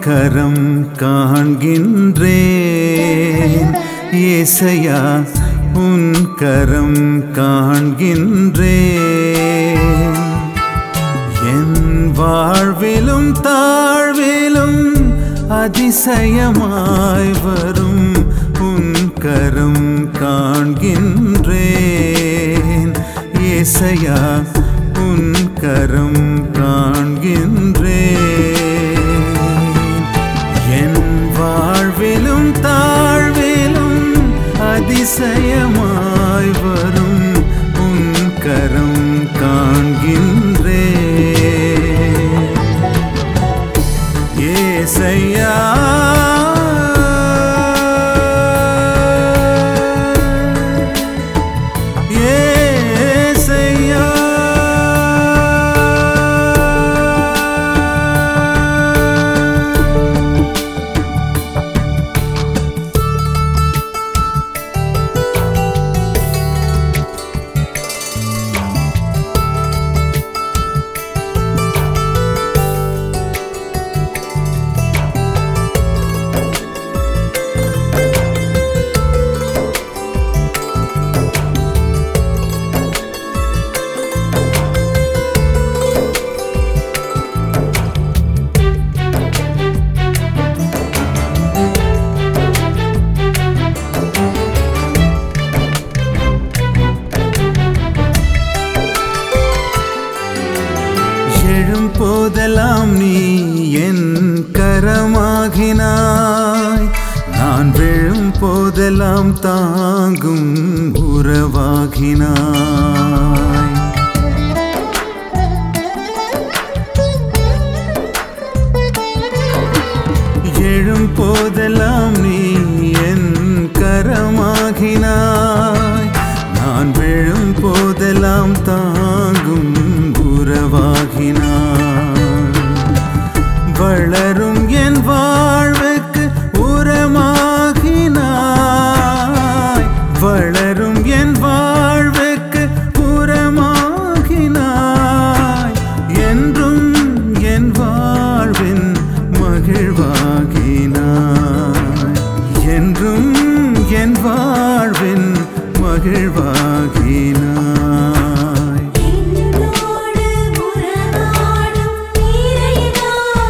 கரம் காண்கின்றேன் ஏசையா உன் கரம் காண்கின்றேன் என் வாழ்விலும் தாழ்விலும் அதிசயமாய் வரும் உன் கரம் காண்கின்றேன் ஏசையா உன் கரம் காண்கின்றேன் என் வாழ்விலும் தாழ்விலும் அதிசயமாய் வரும் உன் கரம் காண்கின்றேன் ஏசையா ஏசையா எழும் போதெல்லாம் நீ என் கரமாகினாய் நான் விழும் போதெல்லாம் தாங்கும் உறவாகினாய் எழும் போதெல்லாம் நீ என் கரமாகினாய் நான் விழும் போதெல்லாம் தாங்கும் உறவாகினாய் வளரும் என் வாழ்வுக்கு உரமாகினாய் வளரும் என் வாழ்வுக்கு உரமாகினாய் என்றும் என் வாழ்வின் மகிழ்வாகினாய் என்றும் என் வாழ்வின் மகிழ்வாகினாய் என்னோடு உறவாடும் இறைவா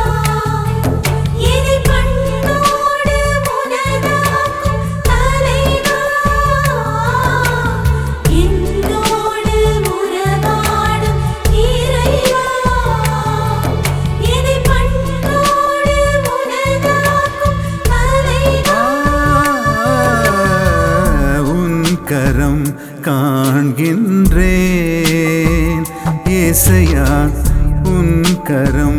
இனி பண்ணோடு உனதாக்கும் தலைவா என்னோடு உறவாடும் இறைவா இனி பண்ணோடு உனதாக்கும் தலைவா உன் கரம் காண்கின்றேன் ஏசையா உன் கரம்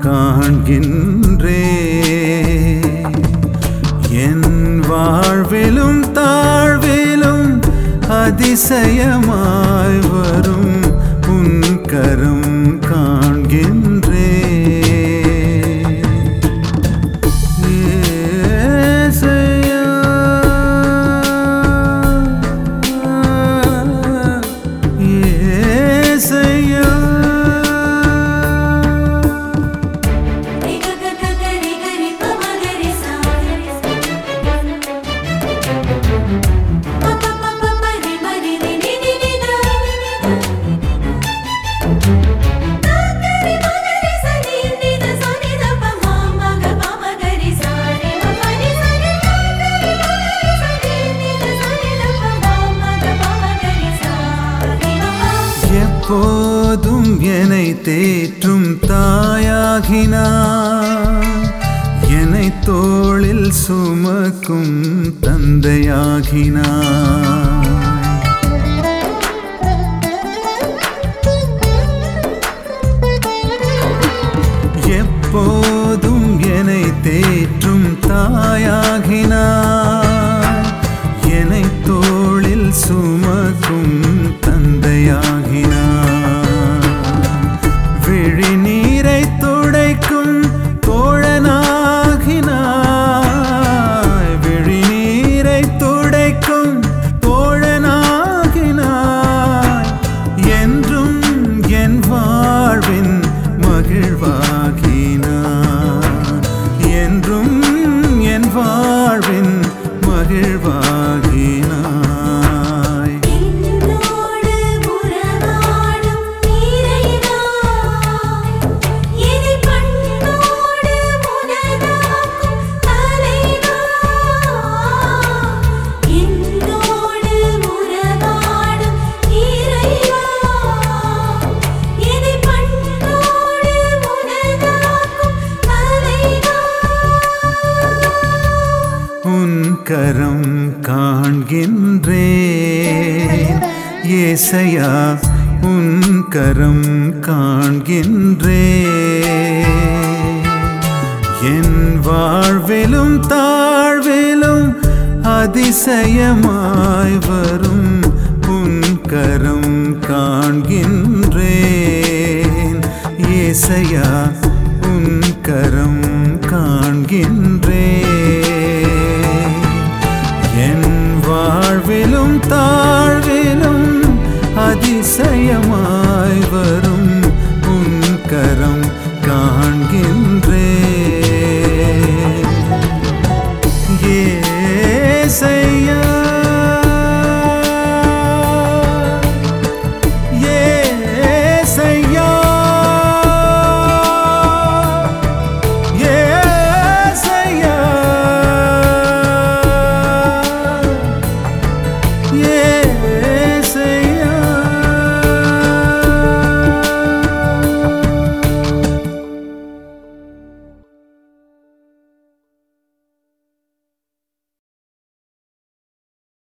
காண்கின்றேன் என் வாழ்விலும் தாழ்விலும் அதிசயமாய் வரும் உன் கரம் காண்கின்றேன் ஏசையா ஏசையா ரிகககரி கரி பமகரி சா பப்பப்பப்பரி மரி ரி ரி ரி ரி தா தாகரி மகரி ச ரி ரி த ச ரி த ப ம மக பமகரி சா ரி ம பரி ச ரி தாகரி மகரி ச ரி ரி த ச ரி த ப ம மக பமகரி சா ரி ம ப எப்போதும் என்னை தேற்றும் தாயாகினார் என்னை தோளில் சுமக்கும் தந்தையாகினார் எப்போதும் என்னை தேற்றும் தாயாகினார் என்னை தோளில் சுமக்கும் தந்தையாகினார் விழிநீரை துடைக்கும் தோழனாகினாய் விழிநீரை துடைக்கும் தோழனாகினாய் என்றும் என் வாழ்வின் மகிழ்வாகினார் காண்கின்றேன் ஏசையா உன் கரம் காண்கின்றேன் என் வாழ்விலும் தாழ்விலும் அதிசயமாய் வரும் உன் கரம் காண்கின்றேன் ஏசையா உன் கரம் காண்கின்றேன் என் வாழ்விலும் தாழ்விலும் அதிசயமாய்